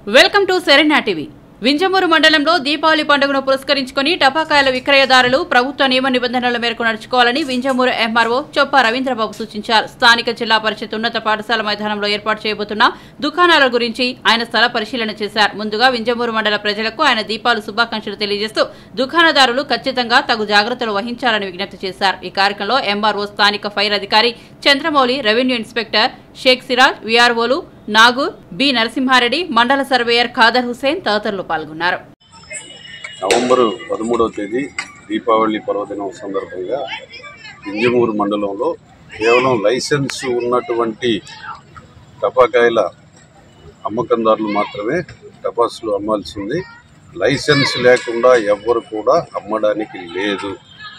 welcome to Serena TV Vinjamuru మండలంలో దీపావళి పండుగను పురస్కరించుకుని టపాకాయల విక్రయదారులు ప్రభుత్వ నియమ నిబంధనల మేరకు నడుచుకోవాలని వింజమూరు ఎంఆర్ఓ చొప్ప రవీంద్రబాబు సూచించారు స్థానిక జిల్లా పరిషత్ ఉన్నత పాఠశాల మైదానంలో ఏర్పాటు చేయబోతున్న దుకాణాల గురించి ఆయన స్థల పరిశీలన చేశారు ముందుగా వింజమూరు మండల ప్రజలకు ఆయన దీపాలు శుభాకాంక్షలు తెలియజేస్తూ దుకాణదారులు ఖచ్చితంగా తగు జాగ్రత్తలు వహించాలని విజ్ఞప్తి చేశారు ఈ కార్యక్రమంలో ఎంఆర్ఓ స్థానిక ఫైర్ అధికారి చంద్రమౌళి రెవెన్యూ ఇన్స్పెక్టర్ షేక్ సిరాజ్ విఆర్ఓలు నాగూర్ బి నరసింహారెడ్డి మండల సర్వేయర్ ఖాదర్ హుసేన్ తదితరులు పాల్గొన్నారు నవంబరు పదమూడవ తేదీ దీపావళి పర్వదినం సందర్భంగా ఇంజమూరు మండలంలో కేవలం లైసెన్స్ ఉన్నటువంటి టపాకాయల అమ్మకందారులు మాత్రమే టపాసులు అమ్మాల్సి ఉంది లైసెన్స్ లేకుండా ఎవ్వరు కూడా అమ్మడానికి లేదు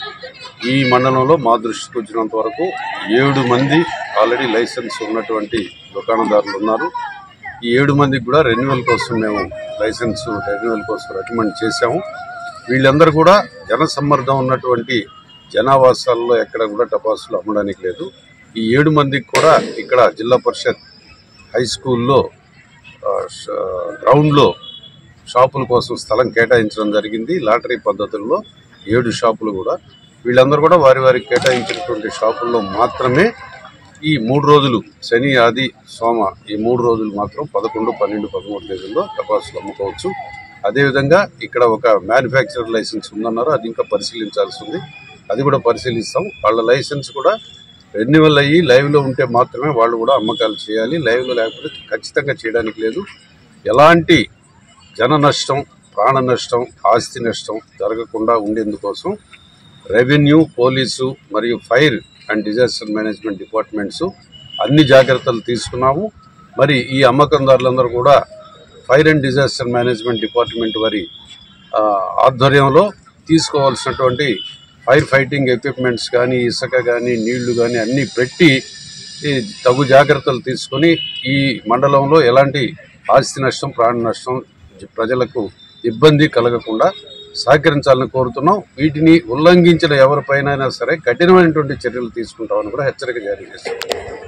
ఈ మండలంలో మా దృష్టికి వచ్చినంత వరకు ఏడు మంది ఆల్రెడీ లైసెన్స్ ఉన్నటువంటి దుకాణదారులు ఉన్నారు ఈ ఏడు మందికి కూడా రెన్యువల్ కోసం మేము లైసెన్స్ రెన్యువల్ కోసం రికమెండ్ చేశాము వీళ్ళందరూ కూడా జనసమ్మర్దం ఉన్నటువంటి జనావాసాల్లో ఎక్కడ కూడా టపాసులు అమ్మడానికి లేదు ఈ ఏడు మందికి కూడా ఇక్కడ జిల్లా పరిషత్ హై స్కూల్లో ఆ, ష- గ్రౌండ్లో షాపుల కోసం స్థలం కేటాయించడం జరిగింది లాటరీ పద్ధతుల్లో ఏడు షాపులు కూడా వీళ్ళందరూ కూడా వారి వారికి కేటాయించినటువంటి షాపుల్లో మాత్రమే ఈ మూడు రోజులు శని ఆది సోమ ఈ మూడు రోజులు మాత్రం పదకొండు పన్నెండు పదమూడు తేదీల్లో టపాసులు అమ్ముకోవచ్చు అదేవిధంగా ఇక్కడ ఒక మ్యానుఫ్యాక్చరర్ లైసెన్స్ ఉందన్నారు అది ఇంకా పరిశీలించాల్సి ఉంది అది కూడా పరిశీలిస్తాం వాళ్ళ లైసెన్స్ కూడా రెన్యువల్ అయ్యి లైవ్లో ఉంటే మాత్రమే వాళ్ళు కూడా అమ్మకాలు చేయాలి లైవ్లో లేకపోతే ఖచ్చితంగా చేయడానికి లేదు ఎలాంటి జన నష్టం ప్రాణ నష్టం ఆస్తి నష్టం జరగకుండా ఉండేందుకోసం రెవెన్యూ పోలీసు మరియు fire and disaster management departments అన్ని జాగ్రత్తలు తీసుకున్నాము మరి ఈ అమ్మకందారులందరూ కూడా fire and disaster management department వారి ఆ, ఆధ్వర్యంలో తీసుకోవాల్సినటువంటి ఫైర్ ఫైటింగ్ ఎక్విప్మెంట్స్ కానీ ఇసుక కానీ నీళ్లు కానీ అన్నీ పెట్టి ఈ తగు జాగ్రత్తలు తీసుకొని ఈ మండలంలో ఎలాంటి ఆస్తి నష్టం ప్రాణ నష్టం జ- ప్రజలకు ఇబ్బంది కలగకుండా సహకరించాలని కోరుతున్నాం వీటిని ఉల్లంఘించిన ఎవరిపైన సరే కఠినమైనటువంటి చర్యలు తీసుకుంటామని కూడా హెచ్చరిక జారీ చేస్తాం